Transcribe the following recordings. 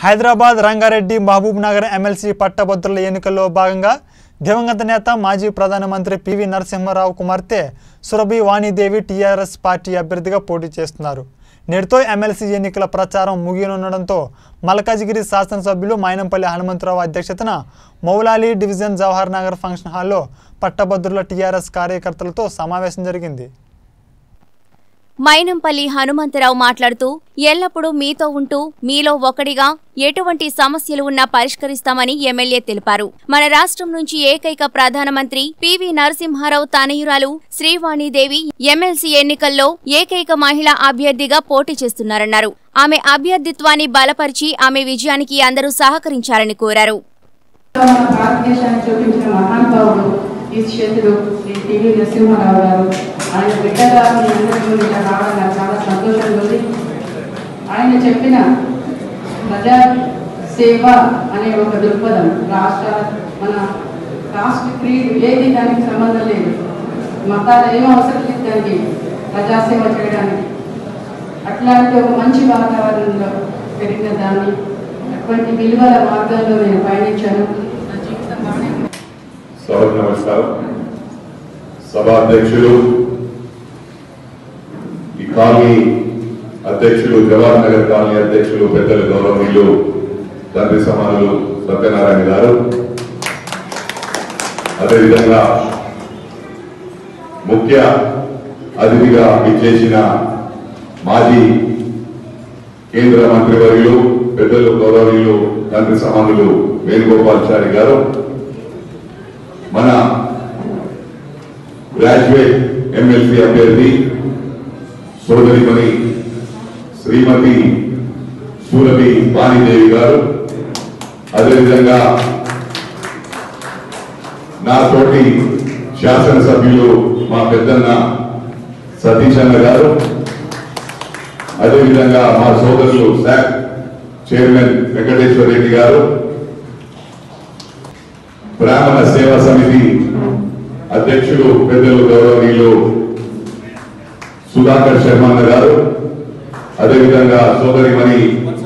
Hyderabad Rangareddy Mahabub Nagar MLC పట్టభద్రుల ఎన్నికల్లో భాగంగా దివంగత నేత మాజీ ప్రధానమంత్రి పివి నరసింహారావు కుమార్తె సురభి వాణిదేవి టీఆర్ఎస్ పార్టీ అభ్యర్థిగా పోటీ చేస్తున్నారు నేటితో ఎమ్మెల్సీ ఎన్నికల ప్రచారం ముగియనుండడంతో మల్కాజిగిరి శాసనసభ్యులు మైనంపల్లి హనుమంతరావు అధ్యక్షతన మౌలాలి డివిజన్ జవహర్ నగర్ ఫంక్షన్ హాల్లో పట్టభద్రుల టీఆర్ఎస్ కార్యకర్తలతో సమావేశం జరిగింది మైనంపల్లి హనుమంతరావు మాట్లాడుతూ ఎల్లప్పుడూ మీతో ఉంటూ మీలో ఒకడిగా ఎటువంటి సమస్యలు ఉన్నా పరిష్కరిస్తామని ఎమ్మెల్యే తెలిపారు మన రాష్ట్రం నుంచి ఏకైక ప్రధానమంత్రి పివి నరసింహారావు తనయురాలు శ్రీవాణిదేవి ఎమ్మెల్సీ ఎన్నికల్లో ఏకైక మహిళా అభ్యర్థిగా పోటీ చేస్తున్నారన్నారు ఆమె అభ్యర్థిత్వాన్ని బలపరిచి ఆమె విజయానికి అందరూ సహకరించాలని కోరారు మన భారతదేశాన్ని చూపించిన మహానుభావుడు ఈ చేతులు ఈ టీవీ నరసింహారావు గారు ఆయన బిడ్డగా మీ అందరి ముందు ఇలా రావడం నాకు చాలా సంతోషంగా ఉంది ఆయన చెప్పిన ప్రజా సేవ అనే ఒక దృక్పథం రాష్ట్ర మన రాష్ట్ర క్రీడ్ ఏది దానికి సంబంధం లేదు మతాలు ఏం అవసరం లేదు దానికి ప్రజాసేవ చేయడానికి అట్లాంటి ఒక మంచి వాతావరణంలో పెరిగిన దాన్ని అటువంటి విలువల మార్గంలో నేను పయనించాను నా జీవితం బాగానే ఉంది. సభకు నమస్కారం సభాధ్యక్షులు ఈ కాలనీ అధ్యక్షులు జవహర్ నగర్ కాలనీ అధ్యక్షులు పెద్దలు గౌరవనీయులు తండ్రి సమానులు సత్యనారాయణ గారు అదేవిధంగా ముఖ్య అతిథిగా ఇచ్చేసిన మాజీ కేంద్ర మంత్రివర్యులు పెద్దలు గౌరవనీయులు తండ్రి సమానులు వేణుగోపాల్చారి గారు మన గ్రాడ్యుయేట్ ఎమ్మెల్సీ అభ్యర్థి సోదరిమణి శ్రీమతి సూరభి వాణిదేవి గారు అదేవిధంగా నా తోటి శాసనసభ్యులు మా పెద్దన్న సతీష్ అన్న గారు అదేవిధంగా మా సోదరులు శాక్ చైర్మన్ వెంకటేశ్వర రెడ్డి గారు బ్రాహ్మణ సేవా సమితి అధ్యక్షులు పెద్దలు గౌరవనీయులు సుధాకర్ శర్మన్న గారు అదేవిధంగా సోదరిమణి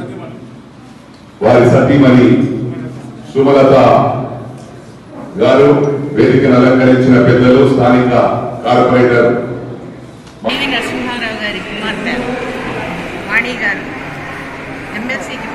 వారి సతీమణి సుమలత గారు వేదికను అలంకరించిన పెద్దలు స్థానిక కార్పొరేటర్ పివి నరసింహారావు గారి కుమార్తె వాణి గారు ఎమ్మెల్సీకి